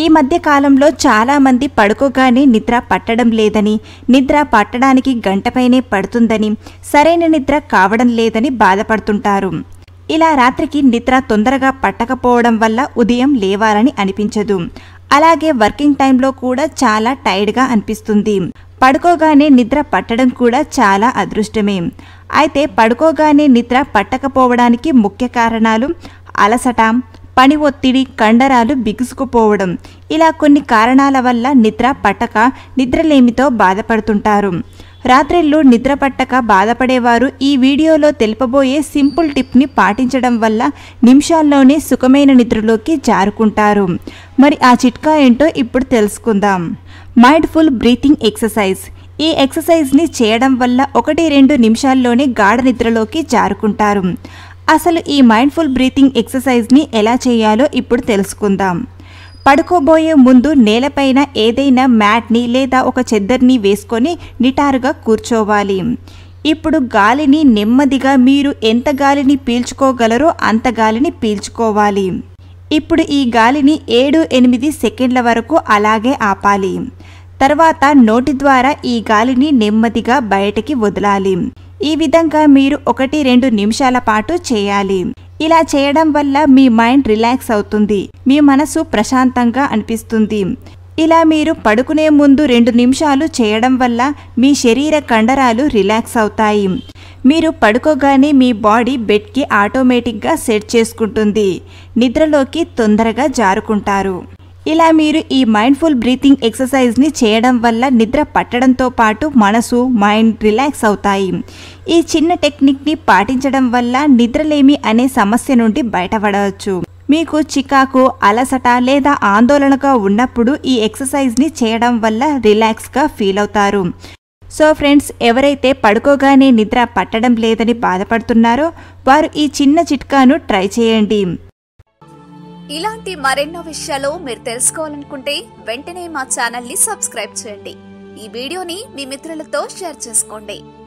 ఈ మధ్య కాలంలో చాలా మంది పడుకోగానే నిద్ర పట్టడం లేదని నిద్ర పట్టడానికి గంటపైనే పడుతుందని సరైన నిద్ర కావడం లేదని బాధపడుతుంటారు ఇలా రాత్రికి నిద్ర తొందరగా పట్టకపోవడం వల్ల ఉదయం లేవాలని అనిపించదు అలాగే వర్కింగ్ టైంలో కూడా చాలా టైర్డ్గా అనిపిస్తుంది పడుకోగానే నిద్ర పట్టడం కూడా చాలా అదృష్టమే అయితే పడుకోగానే నిద్ర పట్టకపోవడానికి ముఖ్య కారణాలు అలసట పని ఒత్తిడి కండరాలు బిగుసుకుపోవడం ఇలా కొన్ని కారణాల వల్ల నిద్ర పట్టక నిద్రలేమితో బాధపడుతుంటారు రాత్రిళ్ళు నిద్ర పట్టక బాధపడేవారు ఈ వీడియోలో తెలుపబోయే సింపుల్ టిప్ని పాటించడం వల్ల నిమిషాల్లోనే సుఖమైన నిద్రలోకి జారుకుంటారు మరి ఆ చిట్కా ఏంటో ఇప్పుడు తెలుసుకుందాం మైండ్ఫుల్ బ్రీతింగ్ ఎక్సర్సైజ్ ఈ ఎక్సర్సైజ్ని చేయడం వల్ల ఒకటి రెండు నిమిషాల్లోనే గాఢ నిద్రలోకి జారుకుంటారు అసలు ఈ మైండ్ఫుల్ బ్రీతింగ్ ఎక్సర్సైజ్ని ఎలా చేయాలో ఇప్పుడు తెలుసుకుందాం పడుకోబోయే ముందు నేలపైన ఏదైనా మ్యాట్ని లేదా ఒక చెద్దర్ని వేసుకొని నిటారుగా కూర్చోవాలి ఇప్పుడు గాలిని నెమ్మదిగా మీరు ఎంత గాలిని పీల్చుకోగలరో అంత గాలిని పీల్చుకోవాలి ఇప్పుడు ఈ గాలిని ఏడు ఎనిమిది సెకండ్ల వరకు అలాగే ఆపాలి తర్వాత నోటి ద్వారా ఈ గాలిని నెమ్మదిగా బయటకి వదలాలి ఈ విధంగా మీరు ఒకటి రెండు నిమిషాల పాటు చేయాలి ఇలా చేయడం వల్ల మీ మైండ్ రిలాక్స్ అవుతుంది మీ మనసు ప్రశాంతంగా అనిపిస్తుంది ఇలా మీరు పడుకునే ముందు రెండు నిమిషాలు చేయడం వల్ల మీ శరీర కండరాలు రిలాక్స్ అవుతాయి మీరు పడుకోగానే మీ బాడీ బెడ్కి ఆటోమేటిక్గా సెట్ చేసుకుంటుంది నిద్రలోకి తొందరగా జారుకుంటారు ఇలా మీరు ఈ మైండ్ఫుల్ బ్రీతింగ్ ఎక్సర్సైజ్ని చేయడం వల్ల నిద్ర పట్టడంతో పాటు మనసు మైండ్ రిలాక్స్ అవుతాయి ఈ చిన్న టెక్నిక్ని పాటించడం వల్ల నిద్రలేమి అనే సమస్య నుండి బయటపడవచ్చు మీకు చికాకు అలసట లేదా ఆందోళనగా ఉన్నప్పుడు ఈ ఎక్సర్సైజ్ని చేయడం వల్ల రిలాక్స్గా ఫీల్ అవుతారు సో ఫ్రెండ్స్ ఎవరైతే పడుకోగానే నిద్ర పట్టడం లేదని బాధపడుతున్నారో వారు ఈ చిన్న చిట్కాను ట్రై చేయండి ఇలాంటి మరెన్నో విషయాలు మీరు తెలుసుకోవాలనుకుంటే వెంటనే మా ఛానల్ ని సబ్స్క్రైబ్ చేయండి ఈ వీడియోని మీ మిత్రులతో షేర్ చేసుకోండి